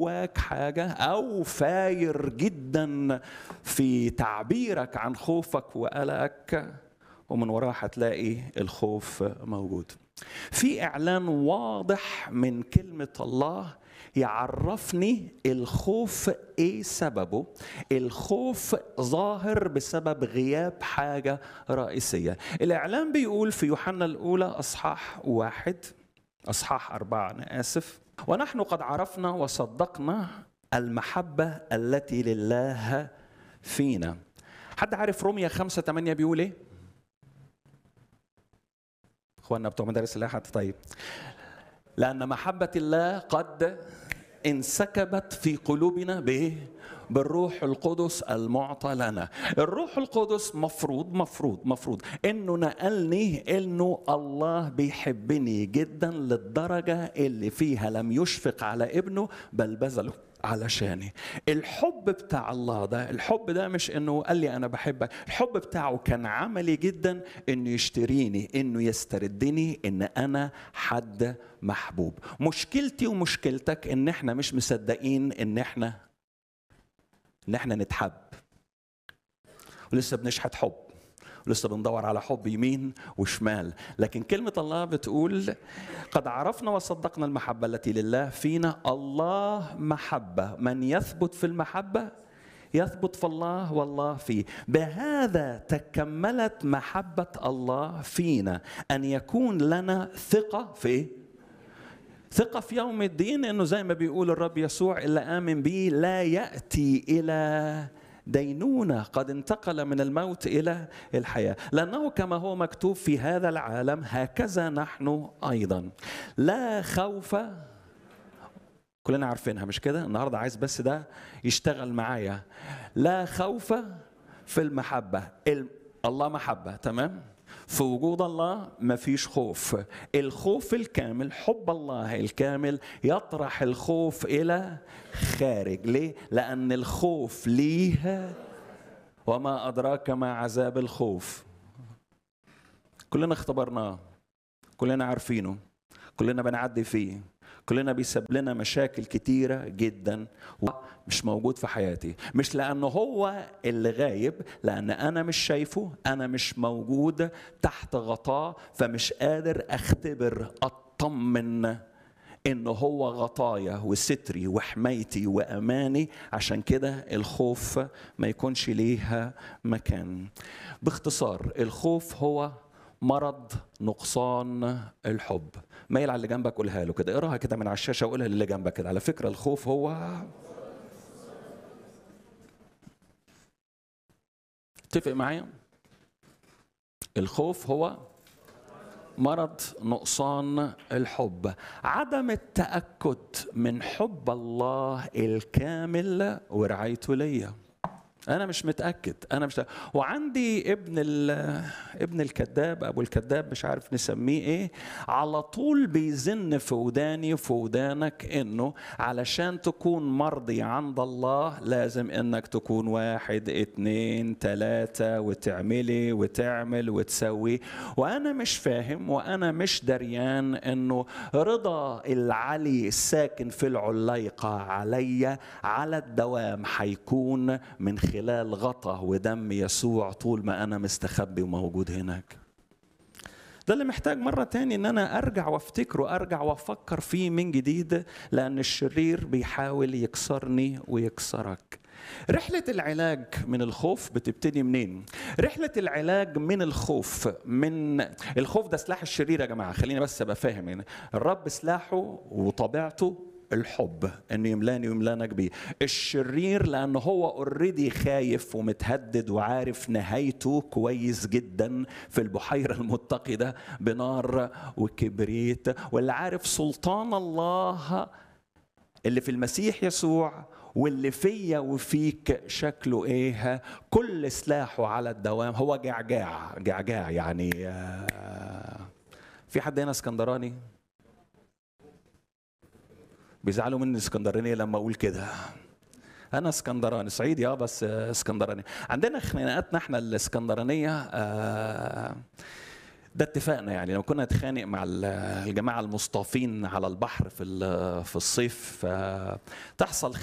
جواك حاجة أو فاير جدا في تعبيرك عن خوفك وقلقك ومن وراه هتلاقي الخوف موجود في إعلان واضح من كلمة الله يعرفني الخوف ايه سببه الخوف ظاهر بسبب غياب حاجه رئيسيه الاعلان بيقول في يوحنا الاولى اصحاح واحد اصحاح اربعه انا اسف ونحن قد عرفنا وصدقنا المحبه التي لله فينا حد عارف روميا خمسة ثمانية بيقول ايه اخواننا بتوع مدارس الاحد طيب لأن محبة الله قد انسكبت في قلوبنا بايه؟ بالروح القدس المعطى لنا الروح القدس مفروض مفروض مفروض انه نقلني انه الله بيحبني جدا للدرجه اللي فيها لم يشفق على ابنه بل بذله علشاني الحب بتاع الله ده الحب ده مش انه قال لي انا بحبك الحب بتاعه كان عملي جدا انه يشتريني انه يستردني ان انا حد محبوب مشكلتي ومشكلتك ان احنا مش مصدقين ان احنا ان احنا نتحب ولسه بنشحت حب ولسه بندور على حب يمين وشمال لكن كلمة الله بتقول قد عرفنا وصدقنا المحبة التي لله فينا الله محبة من يثبت في المحبة يثبت في الله والله فيه بهذا تكملت محبة الله فينا أن يكون لنا ثقة في إيه؟ ثقة في يوم الدين انه زي ما بيقول الرب يسوع اللي آمن به لا يأتي إلى دينونة قد انتقل من الموت إلى الحياة لأنه كما هو مكتوب في هذا العالم هكذا نحن أيضا لا خوف كلنا عارفينها مش كده النهاردة عايز بس ده يشتغل معايا لا خوف في المحبة الله محبة تمام في وجود الله مفيش خوف الخوف الكامل حب الله الكامل يطرح الخوف الى خارج ليه لان الخوف ليه وما ادراك ما عذاب الخوف كلنا اختبرناه كلنا عارفينه كلنا بنعدي فيه كلنا بيسبب لنا مشاكل كتيرة جدا مش موجود في حياتي مش لأنه هو اللي غايب لأن أنا مش شايفه أنا مش موجود تحت غطاء فمش قادر أختبر أطمن إنه هو غطايا وستري وحمايتي وأماني عشان كده الخوف ما يكونش ليها مكان باختصار الخوف هو مرض نقصان الحب مايل على اللي جنبك قولها له كده اقراها كده من على الشاشه وقولها للي جنبك كده على فكره الخوف هو اتفق معايا الخوف هو مرض نقصان الحب عدم التاكد من حب الله الكامل ورعايته ليا انا مش متاكد انا مش وعندي ابن ابن الكذاب ابو الكذاب مش عارف نسميه ايه على طول بيزن في وداني وفي ودانك انه علشان تكون مرضي عند الله لازم انك تكون واحد اتنين تلاتة وتعملي وتعمل وتسوي وانا مش فاهم وانا مش دريان انه رضا العلي الساكن في العليقة عليا على الدوام حيكون من خلال خلال غطا ودم يسوع طول ما أنا مستخبي وموجود هناك ده اللي محتاج مرة تاني إن أنا أرجع وأفتكره أرجع وأفكر فيه من جديد لأن الشرير بيحاول يكسرني ويكسرك رحلة العلاج من الخوف بتبتدي منين؟ رحلة العلاج من الخوف من الخوف ده سلاح الشرير يا جماعة خلينا بس أبقى فاهم يعني الرب سلاحه وطبيعته الحب انه يملاني ويملانك بيه الشرير لانه هو اوريدي خايف ومتهدد وعارف نهايته كويس جدا في البحيره المتقده بنار وكبريت واللي عارف سلطان الله اللي في المسيح يسوع واللي فيا وفيك شكله ايه كل سلاحه على الدوام هو جعجاع جعجاع يعني في حد هنا اسكندراني بيزعلوا مني اسكندرانيه لما اقول كده انا اسكندراني صعيدي اه بس اسكندراني عندنا خناقاتنا احنا الاسكندرانيه آه ده اتفاقنا يعني لما كنا نتخانق مع ال- الجماعه المصطافين على البحر في ال- في الصيف فتحصل